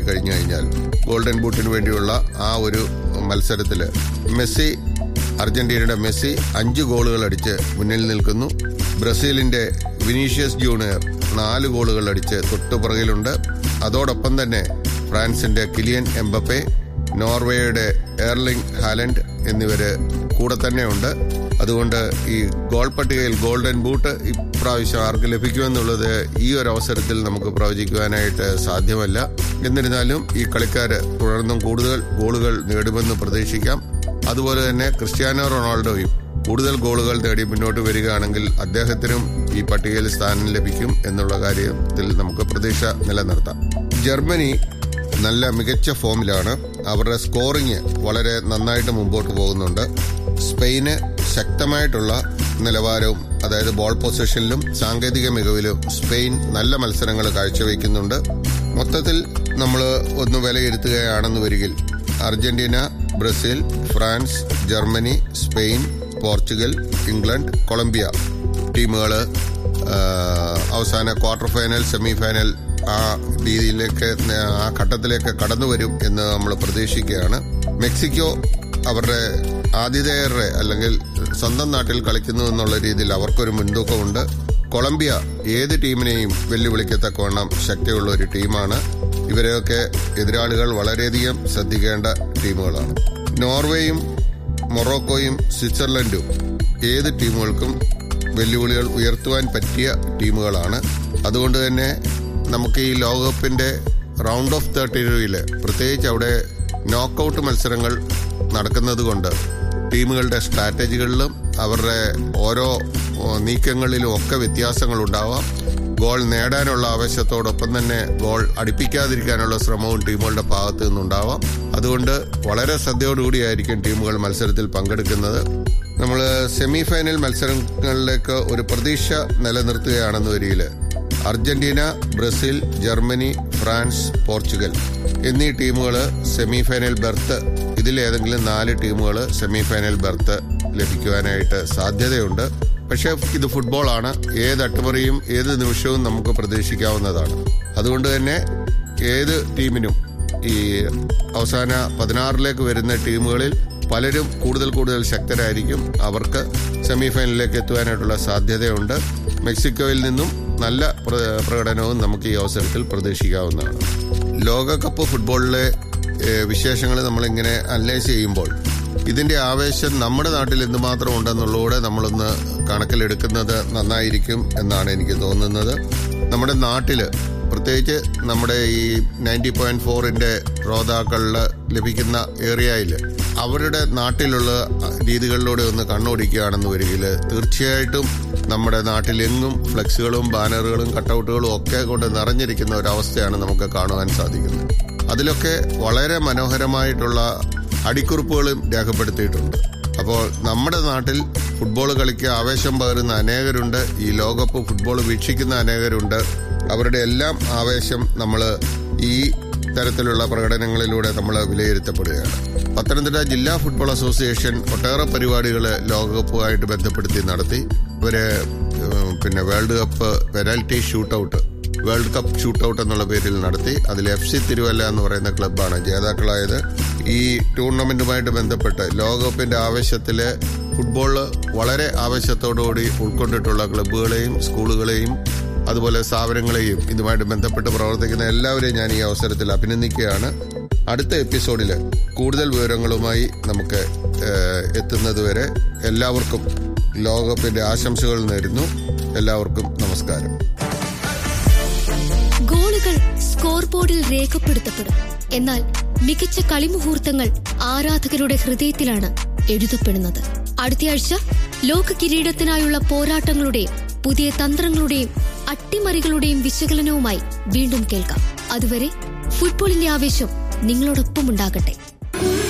കഴിഞ്ഞു കഴിഞ്ഞാൽ ഗോൾഡൻ ബൂട്ടിന് വേണ്ടിയുള്ള ആ ഒരു മത്സരത്തിൽ മെസ്സി അർജന്റീനയുടെ മെസ്സി അഞ്ച് ഗോളുകൾ അടിച്ച് മുന്നിൽ നിൽക്കുന്നു ബ്രസീലിന്റെ വിനീഷ്യസ് ജൂനിയർ നാല് ഗോളുകൾ അടിച്ച് തൊട്ടുപുറകിലുണ്ട് അതോടൊപ്പം തന്നെ ഫ്രാൻസിന്റെ കിലിയൻ എംബപ്പെ നോർവേയുടെ എയർലിംഗ് ഹാലൻഡ് എന്നിവര് കൂടെ തന്നെയുണ്ട് അതുകൊണ്ട് ഈ ഗോൾ പട്ടികയിൽ ഗോൾഡൻ ബൂട്ട് ഇപ്രാവശ്യം ആർക്ക് ലഭിക്കുമെന്നുള്ളത് ഈ ഒരു അവസരത്തിൽ നമുക്ക് പ്രവചിക്കുവാനായിട്ട് സാധ്യമല്ല എന്നിരുന്നാലും ഈ കളിക്കാര് തുടർന്നും കൂടുതൽ ഗോളുകൾ നേടുമെന്ന് പ്രതീക്ഷിക്കാം അതുപോലെ തന്നെ ക്രിസ്ത്യാനോ റൊണാൾഡോയും കൂടുതൽ ഗോളുകൾ നേടി മുന്നോട്ട് വരികയാണെങ്കിൽ അദ്ദേഹത്തിനും ഈ പട്ടികയിൽ സ്ഥാനം ലഭിക്കും എന്നുള്ള കാര്യത്തിൽ നമുക്ക് പ്രതീക്ഷ നിലനിർത്താം ജർമ്മനി നല്ല മികച്ച ഫോമിലാണ് അവരുടെ സ്കോറിംഗ് വളരെ നന്നായിട്ട് മുമ്പോട്ട് പോകുന്നുണ്ട് സ്പെയിന് ശക്തമായിട്ടുള്ള നിലവാരവും അതായത് ബോൾ പൊസിഷനിലും സാങ്കേതിക മികവിലും സ്പെയിൻ നല്ല മത്സരങ്ങൾ കാഴ്ചവെക്കുന്നുണ്ട് മൊത്തത്തിൽ നമ്മൾ ഒന്ന് വിലയിരുത്തുകയാണെന്ന് വരികിൽ Argentina Brazil France Germany Spain Portugal England Colombia ടീമുകൾ അവസാന ക്വാർട്ടർ ഫൈനൽ സെമി ഫൈനൽ ആ രീതിയിലേക്ക് ആ ഘട്ടത്തിലേക്ക് കടന്നു വരും എന്ന് നമ്മൾ പ്രതീക്ഷിക്കുകയാണ് മെക്സിക്കോ അവരുടെ ആതിഥേയരുടെ അല്ലെങ്കിൽ സ്വന്തം നാട്ടിൽ കളിക്കുന്നു എന്നുള്ള രീതിയിൽ അവർക്കൊരു മുൻതൂക്കമുണ്ട് കൊളംബിയ ഏത് ടീമിനെയും വെല്ലുവിളിക്കത്തക്കവണ്ണം ശക്തിയുള്ള ഒരു ടീമാണ് ഇവരെയൊക്കെ എതിരാളികൾ വളരെയധികം ശ്രദ്ധിക്കേണ്ട ടീമുകളാണ് നോർവേയും മൊറോക്കോയും സ്വിറ്റ്സർലൻഡും ഏത് ടീമുകൾക്കും വെല്ലുവിളികൾ ഉയർത്തുവാൻ പറ്റിയ ടീമുകളാണ് അതുകൊണ്ട് തന്നെ നമുക്ക് ഈ ലോകകപ്പിന്റെ റൗണ്ട് ഓഫ് തേർട്ടി ടൂയില് പ്രത്യേകിച്ച് അവിടെ നോക്കൌട്ട് മത്സരങ്ങൾ നടക്കുന്നത് കൊണ്ട് ടീമുകളുടെ സ്ട്രാറ്റജികളിലും അവരുടെ ഓരോ നീക്കങ്ങളിലും ഒക്കെ വ്യത്യാസങ്ങൾ ഉണ്ടാവാം ഗോൾ നേടാനുള്ള ആവശ്യത്തോടൊപ്പം തന്നെ ഗോൾ അടുപ്പിക്കാതിരിക്കാനുള്ള ശ്രമവും ടീമുകളുടെ ഭാഗത്തു നിന്നുണ്ടാവാം അതുകൊണ്ട് വളരെ ശ്രദ്ധയോടുകൂടിയായിരിക്കും ടീമുകൾ മത്സരത്തിൽ പങ്കെടുക്കുന്നത് നമ്മൾ സെമി ഫൈനൽ മത്സരങ്ങളിലേക്ക് ഒരു പ്രതീക്ഷ നിലനിർത്തുകയാണെന്ന് വരികിൽ Argentina Brazil Germany France Portugal എന്നീ ടീമുകൾ സെമി ഫൈനൽ ബെർത്ത് ഇതിലേതെങ്കിലും നാല് ടീമുകൾ സെമി ഫൈനൽ ബെർത്ത് ലഭിക്കുവാനായിട്ട് സാധ്യതയുണ്ട് പക്ഷേ ഇത് ഫുട്ബോളാണ് ഏത് അട്ടിമറിയും ഏത് നിമിഷവും നമുക്ക് പ്രതീക്ഷിക്കാവുന്നതാണ് അതുകൊണ്ട് തന്നെ ഏത് ടീമിനും ഈ അവസാന പതിനാറിലേക്ക് വരുന്ന ടീമുകളിൽ പലരും കൂടുതൽ കൂടുതൽ ശക്തരായിരിക്കും അവർക്ക് സെമി ഫൈനലിലേക്ക് എത്തുവാനായിട്ടുള്ള സാധ്യതയുണ്ട് മെക്സിക്കോയിൽ നിന്നും നല്ല പ്രകടനവും നമുക്ക് ഈ അവസരത്തിൽ പ്രതീക്ഷിക്കാവുന്നതാണ് ലോകകപ്പ് ഫുട്ബോളിലെ വിശേഷങ്ങൾ നമ്മളിങ്ങനെ അനലൈസ് ചെയ്യുമ്പോൾ ഇതിന്റെ ആവേശം നമ്മുടെ നാട്ടിൽ എന്തുമാത്രം ഉണ്ടെന്നുള്ളൂടെ നമ്മളൊന്ന് കണക്കിലെടുക്കുന്നത് നന്നായിരിക്കും എന്നാണ് എനിക്ക് തോന്നുന്നത് നമ്മുടെ നാട്ടില് പ്രത്യേകിച്ച് നമ്മുടെ ഈ നയൻറ്റി പോയിന്റ് ഫോറിന്റെ ശ്രോതാക്കളിൽ ലഭിക്കുന്ന ഏരിയയിൽ അവരുടെ നാട്ടിലുള്ള രീതികളിലൂടെ ഒന്ന് കണ്ണോടിക്കുകയാണെന്ന് വരികിൽ തീർച്ചയായിട്ടും നമ്മുടെ നാട്ടിലെങ്ങും ഫ്ലെക്സുകളും ബാനറുകളും കട്ടൗട്ടുകളും ഒക്കെ കൊണ്ട് നിറഞ്ഞിരിക്കുന്ന ഒരവസ്ഥയാണ് നമുക്ക് കാണുവാൻ സാധിക്കുന്നത് അതിലൊക്കെ വളരെ മനോഹരമായിട്ടുള്ള അടിക്കുറിപ്പുകളും രേഖപ്പെടുത്തിയിട്ടുണ്ട് അപ്പോൾ നമ്മുടെ നാട്ടിൽ ഫുട്ബോൾ കളിക്ക് ആവേശം പകരുന്ന അനേകരുണ്ട് ഈ ലോകകപ്പ് ഫുട്ബോൾ വീക്ഷിക്കുന്ന അനേകരുണ്ട് അവരുടെ എല്ലാം ആവേശം നമ്മൾ ഈ തരത്തിലുള്ള പ്രകടനങ്ങളിലൂടെ നമ്മൾ വിലയിരുത്തപ്പെടുകയാണ് പത്തനംതിട്ട ജില്ലാ ഫുട്ബോൾ അസോസിയേഷൻ ഒട്ടേറെ പരിപാടികൾ ലോകകപ്പുമായിട്ട് ബന്ധപ്പെടുത്തി നടത്തി ഇവര് പിന്നെ world cup penalty shootout world cup shootout എന്നുള്ള പേരിൽ നടത്തി അതിൽ എഫ് സി തിരുവല്ല എന്ന് പറയുന്ന ക്ലബ്ബാണ് ജേതാക്കളായത് ഈ ടൂർണമെന്റുമായിട്ട് ബന്ധപ്പെട്ട് ലോകകപ്പിന്റെ ആവേശത്തില് ഫുട്ബോള് വളരെ ആവേശത്തോടുകൂടി ഉൾക്കൊണ്ടിട്ടുള്ള ക്ലബ്ബുകളെയും സ്കൂളുകളെയും അതുപോലെ സ്ഥാപനങ്ങളെയും ഇതുമായിട്ട് ബന്ധപ്പെട്ട് പ്രവർത്തിക്കുന്ന എല്ലാവരെയും ഞാൻ ഈ അവസരത്തിൽ അഭിനന്ദിക്കുകയാണ് അടുത്ത എപ്പിസോഡിൽ കൂടുതൽ വിവരങ്ങളുമായി നമുക്ക് എത്തുന്നതുവരെ എല്ലാവർക്കും ലോകകപ്പിന്റെ ആശംസകൾ നേരുന്നു എല്ലാവർക്കും നമസ്കാരം ഗോളുകൾ സ്കോർ ബോർഡിൽ രേഖപ്പെടുത്തപ്പെടും എന്നാൽ മികച്ച കളിമുഹൂർത്തങ്ങൾ ആരാധകരുടെ ഹൃദയത്തിലാണ് എഴുതപ്പെടുന്നത് അടുത്തയാഴ്ച ലോക കിരീടത്തിനായുള്ള പോരാട്ടങ്ങളുടെയും പുതിയ തന്ത്രങ്ങളുടെയും അട്ടിമറികളുടെയും വിശകലനവുമായി വീണ്ടും കേൾക്കാം അതുവരെ ഫുട്ബോളിന്റെ ആവേശം നിങ്ങളോടൊപ്പം ഉണ്ടാകട്ടെ